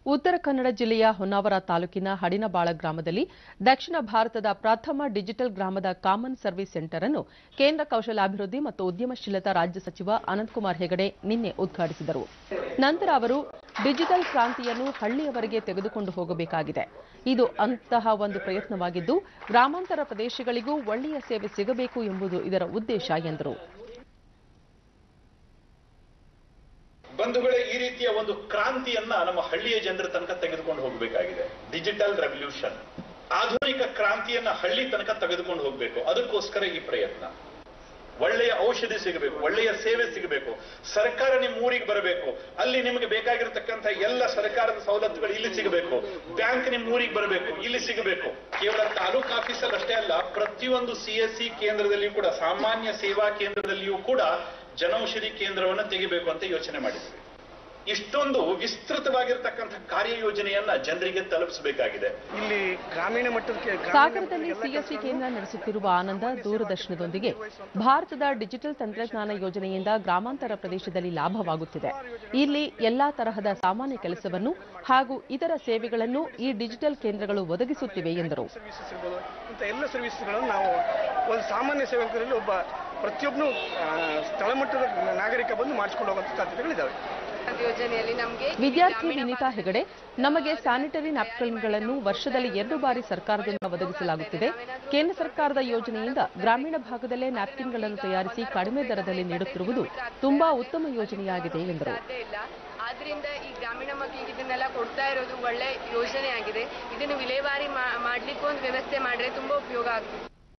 ಉತ್ತರ ಕನ್ನಡ ಜಿಲ್ಲೆಯ ಹೊನ್ನಾವರ ತಾಲೂಕಿನ ಹಡಿನಬಾಳ ಗ್ರಾಮದಲ್ಲಿ ದಕ್ಷಿಣ ಭಾರತದ ಪ್ರಥಮ ಡಿಜಿಟಲ್ ಗ್ರಾಮದ ಕಾಮನ್ ಸರ್ವಿಸ್ ಸೆಂಟರ್ ಅನ್ನು ಕೇಂದ್ರ ಕೌಶಲಾಭಿವೃದ್ಧಿ ಮತ್ತು ಉದ್ಯಮಶೀಲತಾ ರಾಜ್ಯ ಸಚಿವ ಅನಂತಕುಮಾರ್ ಹೆಗಡೆ ನಿನ್ನೆ ಉದ್ಘಾಟಿಸಿದರು ನಂತರ ಅವರು ಡಿಜಿಟಲ್ ಕ್ರಾಂತಿಯನ್ನು ಹಳ್ಳಿಯವರೆಗೆ ತೆಗೆದುಕೊಂಡು ಹೋಗಬೇಕಾಗಿದೆ ಇದು ಅಂತಹ ಒಂದು ಪ್ರಯತ್ನವಾಗಿದ್ದು ಗ್ರಾಮಾಂತರ ಪ್ರದೇಶಗಳಿಗೂ ಒಳ್ಳೆಯ ಸೇವೆ ಸಿಗಬೇಕು ಎಂಬುದು ಇದರ ಉದ್ದೇಶ ಎಂದರು ಬಂಧುಗಳೇ ಈ ರೀತಿಯ ಒಂದು ಕ್ರಾಂತಿಯನ್ನ ನಮ್ಮ ಹಳ್ಳಿಯ ಜನರ ತನಕ ತೆಗೆದುಕೊಂಡು ಹೋಗಬೇಕಾಗಿದೆ ಡಿಜಿಟಲ್ ರೆವಲ್ಯೂಷನ್ ಆಧುನಿಕ ಕ್ರಾಂತಿಯನ್ನ ಹಳ್ಳಿ ತನಕ ತೆಗೆದುಕೊಂಡು ಹೋಗಬೇಕು ಅದಕ್ಕೋಸ್ಕರ ಈ ಪ್ರಯತ್ನ ಒಳ್ಳೆಯ ಔಷಧಿ ಸಿಗಬೇಕು ಒಳ್ಳೆಯ ಸೇವೆ ಸಿಗಬೇಕು ಸರ್ಕಾರ ನಿಮ್ಮ ಊರಿಗೆ ಬರಬೇಕು ಅಲ್ಲಿ ನಿಮಗೆ ಬೇಕಾಗಿರತಕ್ಕಂಥ ಎಲ್ಲ ಸರ್ಕಾರದ ಸವಲತ್ತುಗಳು ಇಲ್ಲಿ ಸಿಗಬೇಕು ಬ್ಯಾಂಕ್ ನಿಮ್ಮ ಊರಿಗೆ ಬರಬೇಕು ಇಲ್ಲಿ ಸಿಗಬೇಕು ಕೇವಲ ತಾಲೂಕ್ ಆಫೀಸಲ್ಲಿ ಅಷ್ಟೇ ಅಲ್ಲ ಪ್ರತಿಯೊಂದು ಸಿ ಎಸ್ ಸಿ ಕೇಂದ್ರದಲ್ಲಿಯೂ ಕೂಡ ಸಾಮಾನ್ಯ ಸೇವಾ ಕೇಂದ್ರದಲ್ಲಿಯೂ ಕೂಡ ಜನೌಷಧಿ ಕೇಂದ್ರವನ್ನು ತೆಗಿಬೇಕು ಅಂತ ಯೋಚನೆ ಮಾಡಿದ್ವಿ ಇಷ್ಟೊಂದು ವಿಸ್ತೃತವಾಗಿರ್ತಕ್ಕಂಥ ಕಾರ್ಯಯೋಜನೆಯನ್ನ ಜನರಿಗೆ ತಲುಪಿಸಬೇಕಾಗಿದೆ ಇಲ್ಲಿ ಗ್ರಾಮೀಣ ಮಟ್ಟಕ್ಕೆ ಗ್ರಾಮೀಣ ಸಾಗರದಲ್ಲಿ ಮಟ್ಟದ ಎಲ್ಲ ಸಿಎಸ್ಸಿ ಕೇಂದ್ರ ನಡೆಸುತ್ತಿರುವ ಆನಂದ ದೂರದರ್ಶನದೊಂದಿಗೆ ಭಾರತದ ಡಿಜಿಟಲ್ ತಂತ್ರಜ್ಞಾನ ಯೋಜನೆಯಿಂದ ಗ್ರಾಮಾಂತರ ಪ್ರದೇಶದಲ್ಲಿ ಲಾಭವಾಗುತ್ತಿದೆ ಇಲ್ಲಿ ಎಲ್ಲಾ ತರಹದ ಸಾಮಾನ್ಯ ಕೆಲಸವನ್ನು ಹಾಗೂ ಇತರ ಸೇವೆಗಳನ್ನು ಈ ಡಿಜಿಟಲ್ ಕೇಂದ್ರಗಳು ಒದಗಿಸುತ್ತಿವೆ ಎಂದರು ಸರ್ವಿಸಸ್ ಇರ್ಬೋದು ಇಂಥ ಎಲ್ಲ ಸರ್ವಿಸ್ಗಳನ್ನು ನಾವು ಒಂದು ಸಾಮಾನ್ಯ ಸೇವಕರಲ್ಲಿ ಒಬ್ಬ ಪ್ರತಿಯೊಬ್ಬನು ಸ್ಥಳ ಮಟ್ಟದ ನಾಗರಿಕ ಬಂದು ಮಾಡಿಸ್ಕೊಂಡು ಹೋಗುವಂಥ ಸಾಧ್ಯತೆಗಳಿದ್ದಾವೆ ಯೋಜನೆಯಲ್ಲಿ ನಮಗೆ ವಿದ್ಯಾರ್ಥಿ ವಿನಿತಾ ಹೆಗಡೆ ನಮಗೆ ಸ್ಯಾನಿಟರಿ ನ್ಯಾಪ್ಕಿನ್ಗಳನ್ನು ವರ್ಷದಲ್ಲಿ ಎರಡು ಬಾರಿ ಸರ್ಕಾರದಿಂದ ಒದಗಿಸಲಾಗುತ್ತಿದೆ ಕೇಂದ್ರ ಸರ್ಕಾರದ ಯೋಜನೆಯಿಂದ ಗ್ರಾಮೀಣ ಭಾಗದಲ್ಲೇ ನ್ಯಾಪ್ಕಿನ್ಗಳನ್ನು ತಯಾರಿಸಿ ಕಡಿಮೆ ದರದಲ್ಲಿ ನೀಡುತ್ತಿರುವುದು ತುಂಬಾ ಉತ್ತಮ ಯೋಜನೆಯಾಗಿದೆ ಎಂದರು ಸಾಧ್ಯ ಇಲ್ಲ ಆದ್ರಿಂದ ಈ ಗ್ರಾಮೀಣ ಮಕ್ಕಳಿಗೆ ಇದನ್ನೆಲ್ಲ ಕೊಡ್ತಾ ಇರೋದು ಒಳ್ಳೆ ಯೋಜನೆ ಆಗಿದೆ ಇದನ್ನು ವಿಲೇವಾರಿ ಮಾ- ಮಾಡ್ಲಿಕ್ಕೂ ಒಂದು ವ್ಯವಸ್ಥೆ ಮಾಡಿದ್ರೆ ತುಂಬಾ ಉಪಯೋಗ ಆಗ್ತದೆ